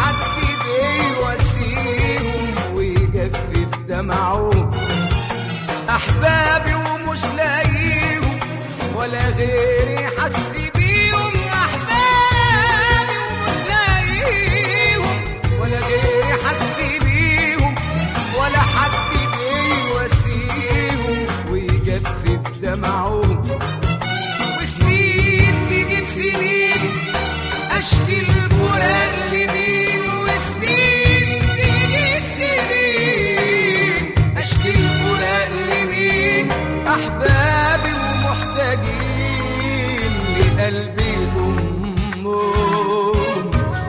حد بيواسيهم ويجفف دمعهم احبابي ومش لاقيهم ولا غيري حس بيهم احبابي ومش لاقيهم ولا غيري حس بيهم ولا حد بيواسيهم ويجفف دمعهم وسنين تيجي سنين اشكي الفراق لمين وسنين تيجي سنين اشكي الفراق لمين احبابي ومحتاجين لقلبي ضمهم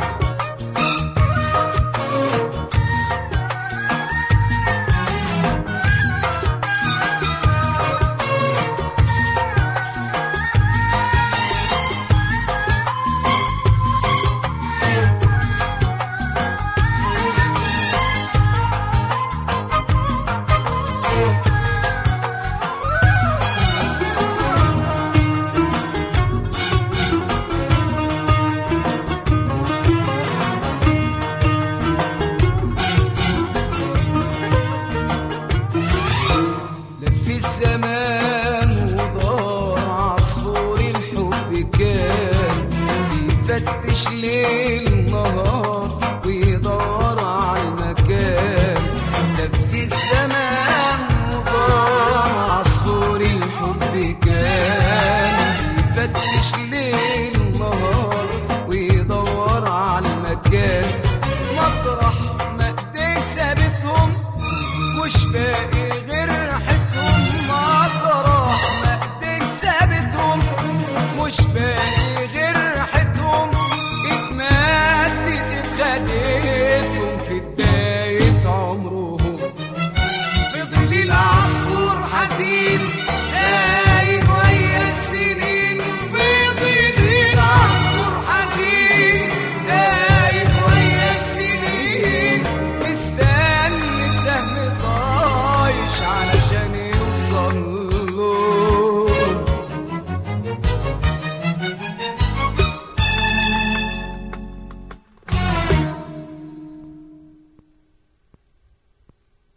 لف الزمان وضاع عصفور الحب كان بيفتش ليل نهار ويدور على المكان لف الزمان وضاع عصفور الحب كان بيفتش ليل نهار ويدور على المكان مطرح ما ايديه سابتهم مش باقي غير ريحتهم مطرح ما ايديك سابتهم مش باقي غير ريحتهم اتمدت اتخدت